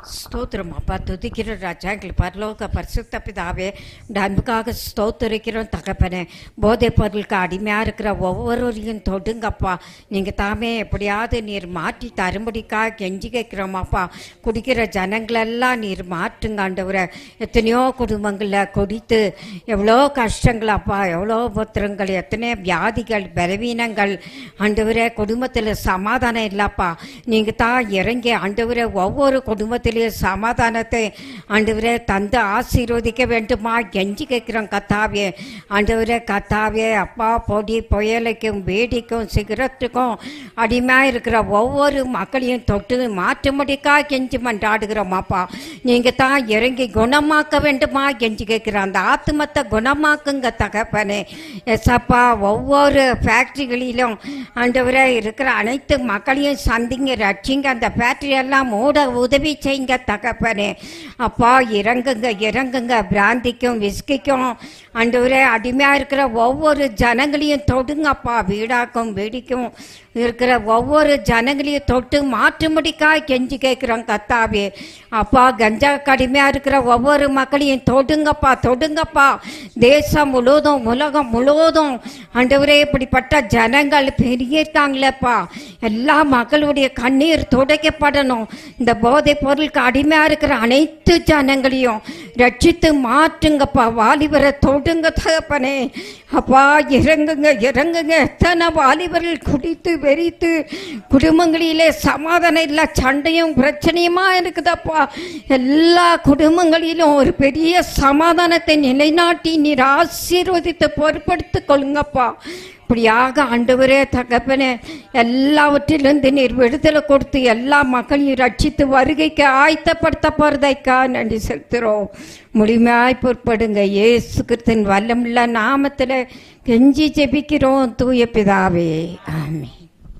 ஸ்தோத்திரம் அப்பா துதிக்கிற ராஜா எங்களுக்கு பரலோக பரிசுத்த பிதாவே இந்த அன்புக்காக ஸ்தோத்திரிக்கிறோம் தகப்பனே போதைப் பொருளுக்கு அடிமையாக இருக்கிற ஒவ்வொருவரையும் தொடுங்கப்பா நீங்கள் தாமே எப்படியாவது நீர் மாற்றி தரும்படிக்காக கெஞ்சி கேட்குறோமாப்பா குடிக்கிற ஜனங்களெல்லாம் நீர் மாற்றுங்க ஆண்டவரை எத்தனையோ குடும்பங்களில் குடித்து எவ்வளோ கஷ்டங்கள் அப்பா எவ்வளோ புத்திரங்கள் எத்தனை வியாதிகள் பலவீனங்கள் ஆண்டவரே குடும்பத்தில் சமாதானம் இல்லப்பா நீங்கள் தான் இறங்கி ஆண்டவரே ஒவ்வொரு குடும்பத்திலையும் சமாதானத்தை ஆண்டவரே தந்து ஆசீர்வதிக்க வேண்டுமா கெஞ்சி கேட்குறோம் கத்தாவே ஆண்டவரே கத்தாவே அப்பா பொடி புயலுக்கும் வேடிக்கும் சிகரத்துக்கும் அடிமையாக இருக்கிற ஒவ்வொரு மக்களையும் தொட்டு மாற்றும்படிக்கா கெஞ்சி மன்றாடுகிறோமாப்பா நீங்கள் தான் இறங்கி குணமாக்க வேண்டுமா கெஞ்சி கேட்குறோம் அந்த ஆத்மத்தை குணமாக்குங்க தகப்பனே எஸ்அப்பா ஒவ்வொரு ஃபேக்ட்ரிகளிலும் ஆண்டவரே இருக்கிற அனைத்து மக்களையும் சந்திங்க ரட்சிங்க அந்த ஃபேக்ட்ரி எல்லாம் மூட உதவி செய்யுங்க தகப்பனே அப்பா இறங்குங்க இறங்குங்க பிராந்திக்கும் விஸ்கிக்கும் ஆண்டவரே அடிமையாக இருக்கிற ஒவ்வொரு ஜனங்களையும் தொடுங்கப்பா வீடாக்கும் வெடிக்கும் இருக்கிற ஒவ்வொரு ஜனங்களையும் தொட்டு மாற்றும்படிக்காய் கெஞ்சி கேட்குறோம் கத்தாவே அப்பா கஞ்சா கடுமையாக இருக்கிற ஒவ்வொரு மக்களையும் தொடுங்கப்பா தொடுங்கப்பா தேசம் முழுவதும் உலகம் முழுவதும் ஆண்டவரே இப்படிப்பட்ட ஜனங்கள் பெரிய இருக்காங்களேப்பா எல்லா மக்களுடைய கண்ணீர் துடைக்கப்படணும் இந்த போதைப் பொருளுக்கு அடிமையாக இருக்கிற அனைத்து ஜனங்களையும் ரட்சித்து மாற்றுங்கப்பா வாலிபரை தொடுங்க தகப்பனே அப்பா இறங்குங்க இறங்குங்க எத்தனை வாலிபர்கள் குடித்து வெறித்து குடும்பங்களிலே சமாதானம் இல்லை சண்டையும் பிரச்சனையுமா இருக்குதப்பா எல்லா குடும்பங்களிலும் ஒரு பெரிய சமாதானத்தை நிலைநாட்டி நீர் ஆசீர்வதித்து பொறுப்படுத்திக் கொள்ளுங்கப்பா இப்படியாக ஆண்டவரே தகப்பனே எல்லாவற்றிலிருந்து நீர் விடுதலை கொடுத்து எல்லா மக்களையும் ரட்சித்து வருகைக்கு ஆயத்தப்படுத்த போறதைக்கா நன்றி செலுத்துகிறோம் முழுமையாய் பொறுப்படுங்க இயேசு கிறிஸ்தின் வல்லமுள்ள நாமத்தில் கெஞ்சி ஜெபிக்கிறோம் தூய பிதாவே ஆமென்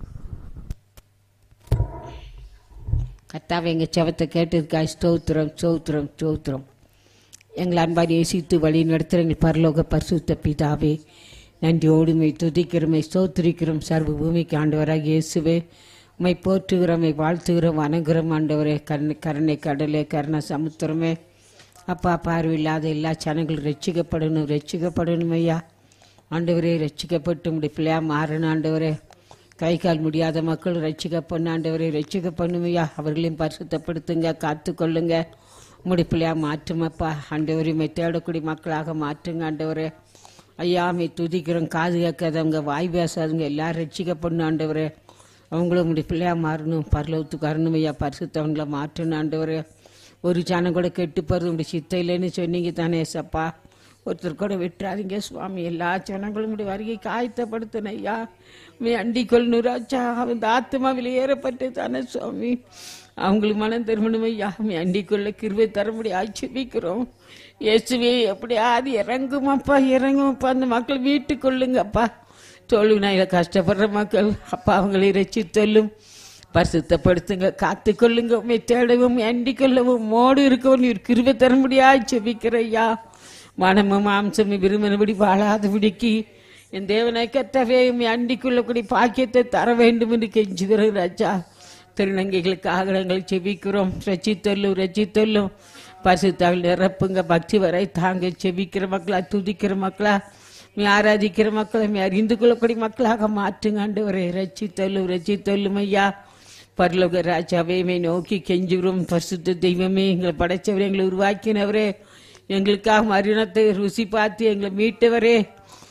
கர்த்தாவே எங்கள் செவத்தை கேட்டதுக்காய் ஸ்தோத்திரம் ஸ்தோத்திரம் ஸ்தோத்திரம் எங்கள் அன்பார் நேசித்து வழி நடத்துகிற எங்கள் பரலோக பரிசுத்த பிதாவே நன்றியோடுமை துதிக்கிறோமை ஸ்தோத்திரிக்கிறோம் சர்வ பூமிக்கு ஆண்டவராக இயேசுவே உம்மை போற்றுகிறோம் உம்மை வாழ்த்துகிறோம் வணங்குகிறோம் ஆண்டவரே கருணை கருணை கடலே கருணை சமுத்திரமே அப்பா பார்வையில்லாத எல்லா ஜனங்களும் ரட்சிக்கப்படணும் ரட்சிக்கப்படணும் ஐயா ஆண்டவரே ரட்சிக்கப்பட்டு உடைய பிள்ளையா மாறணும் ஆண்டவரே கை கால் முடியாத மக்கள் ரட்சிக்க பண்ண ஆண்டவரை ரட்சிக்க பண்ணுமையா அவர்களையும் பரிசுத்தப்படுத்துங்க காத்துக்கொள்ளுங்க உம்முடைய பிள்ளையா மாற்றுமப்பா ஆண்டவரையுமே தேடக்கூடிய மக்களாக மாற்றுங்க ஆண்டவரே ஐயாமை துதிக்கிறோம் காது கேட்காதவங்க வாய் பேசாதவங்க எல்லாரும் ரட்சிக்க பண்ணு ஆண்டவரே அவங்களும் உங்களுடைய பிள்ளையா மாறணும் பரலவத்துக்கு வரணும் ஐயா பரிசுத்தவங்களை மாற்றணும் ஆண்டவரே ஒரு ஜனம் கூட கெட்டு போகிறது உங்களுடைய சித்தையிலன்னு சொன்னீங்க தானே சப்பா ஒருத்தர் கூட விட்டுறாதீங்க சுவாமி எல்லா ஜனங்களும் உடைய வருகைக்கு ஆயத்தப்படுத்தின ஐயா மே அண்டிக் கொள்ளணுராச்சா அவன் ஆத்மாவில் ஏறப்பட்டு தானே சுவாமி அவங்களுக்கு மனம் திரும்பணும் ஐயா மே அண்டிக்குள்ள கிருவை தரும்படி ஆட்சேபிக்கிறோம் இயேசுவே எப்படியாவது இறங்குமாப்பா இறங்குமாப்பா அந்த மக்கள் வீட்டுக் கொள்ளுங்கப்பா தோல்வி நாயில கஷ்டப்படுற மக்கள் அப்பா அவங்களை இறைச்சி தொல்லும் பரிசுத்தப்படுத்துங்க காத்துக்கொள்ளுங்க உண்மை தேடவும் அண்டிக் கொள்ளவும் மோடு இருக்கவும் நீர் கிருவை தரும்படியா செபிக்கிற ஐயா மனமும் மாம்சமும் விரும்பினபடி வாழாதபடிக்கு என் தேவனை கத்தவே உண்மை அண்டிக்குள்ளபடி பாக்கியத்தை தர வேண்டும் என்று கெஞ்சுகிறோம் ராஜா திருநங்கைகளுக்கு ஆகலங்கள் செபிக்கிறோம் ரச்சித்தொல்லும் ரச்சித்தொல்லும் பரிசுத்தாவில் நிரப்புங்க பக்தி வரை தாங்க செபிக்கிற மக்களா துதிக்கிற மக்களா நீ ஆராதிக்கிற மக்களை நீ அறிந்து கொள்ளக்கூடிய மக்களாக மாற்றுங்க ஆண்டவரே ரச்சித்தொல்லும் ரச்சித்தொல்லும் ஐயா பரலோக ராஜாவையுமே நோக்கி கெஞ்சுகிறோம் பரிசுத்த தெய்வமே எங்களை படைச்சவரே எங்களை உருவாக்கினவரே எங்களுக்காக மரணத்தை ருசி பார்த்து எங்களை மீட்டவரே